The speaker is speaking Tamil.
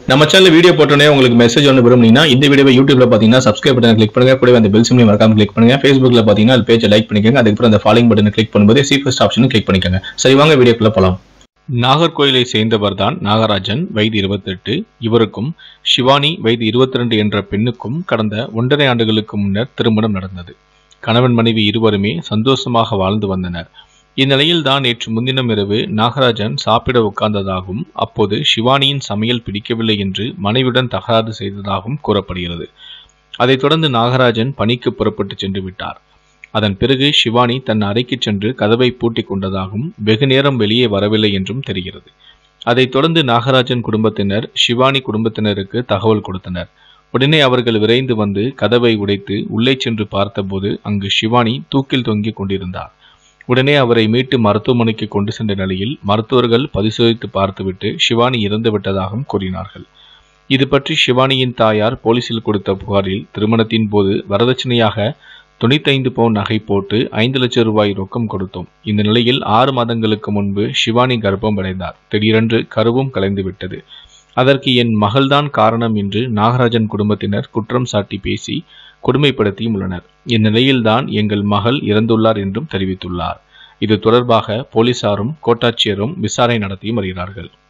நம்ம சேனல் வீடியோ போட்டோன்னே உங்களுக்கு மெசேஜ் ஒன்று விரும்புனீங்கன்னா இந்த வீடியோவை யூடியூப்ல பார்த்தீங்கன்னா சப்ஸ்கிரைப் பட்டன் கிளிக் பண்ணுங்க கூடவே அந்த பெல் சிம்லையும் மறக்காம கிளிக் பண்ணுங்க ஃபேஸ்புக்ல பார்த்தீங்கன்னா அது பேஜை லைக் பண்ணிக்கோங்க அதுக்கப்புறம் அந்த ஃபாலோயிங் பட்டனை கிளிக் பண்ணும்போது சி ஃபர்ஸ்ட் ஆப்ஷனும் கிளிக் பண்ணிக்கோங்க சரி வாங்க வீடியோக்குள்ள போலாம் நாகர்கோயிலை சேர்ந்தவர் தான் நாகராஜன் வயது இருபத்தெட்டு இவருக்கும் சிவானி வயது இருபத்தி ரெண்டு என்ற பெண்ணுக்கும் கடந்த ஒன்றரை ஆண்டுகளுக்கு முன்னர் திருமணம் நடந்தது கணவன் மனைவி இருவருமே சந்தோஷமாக வாழ்ந்து வந்தனர் இந்நிலையில் தான் நேற்று முன்தினம் இரவு நாகராஜன் சாப்பிட உட்கார்ந்ததாகவும் அப்போது சிவானியின் சமையல் பிடிக்கவில்லை என்று மனைவியுடன் தகராறு செய்ததாகவும் கூறப்படுகிறது அதைத் தொடர்ந்து நாகராஜன் பணிக்கு புறப்பட்டு சென்று விட்டார் அதன் பிறகு சிவானி தன் அறைக்கு சென்று கதவை பூட்டிக் கொண்டதாகவும் வெகு நேரம் வெளியே வரவில்லை என்றும் தெரிகிறது அதைத் தொடர்ந்து நாகராஜன் குடும்பத்தினர் சிவானி குடும்பத்தினருக்கு தகவல் கொடுத்தனர் உடனே அவர்கள் விரைந்து வந்து கதவை உடைத்து உள்ளே சென்று பார்த்தபோது அங்கு சிவானி தூக்கில் தொங்கிக் கொண்டிருந்தார் உடனே அவரை மீட்டு மருத்துவமனைக்கு கொண்டு சென்ற நிலையில் மருத்துவர்கள் பரிசோதித்து பார்த்துவிட்டு சிவானி இறந்து விட்டதாகவும் கூறினார்கள் இது பற்றி சிவானியின் தாயார் போலீசில் கொடுத்த புகாரில் திருமணத்தின் போது வரதட்சணையாக தொண்ணூத்தைந்து பவுன் நகை போட்டு ஐந்து லட்சம் ரூபாய் ரொக்கம் கொடுத்தோம் இந்த நிலையில் ஆறு மாதங்களுக்கு முன்பு சிவானி கர்ப்பம் அடைந்தார் திடீரென்று கருவும் கலைந்து விட்டது அதற்கு என் மகள்தான் காரணம் என்று நாகராஜன் குடும்பத்தினர் குற்றம் சாட்டி பேசி கொடுமைப்படுத்தியும் உள்ளனர் இந்நிலையில்தான் எங்கள் மகள் இறந்துள்ளார் என்றும் தெரிவித்துள்ளார் இது தொடர்பாக போலீசாரும் கோட்டாட்சியரும் விசாரணை நடத்தியும் வருகிறார்கள்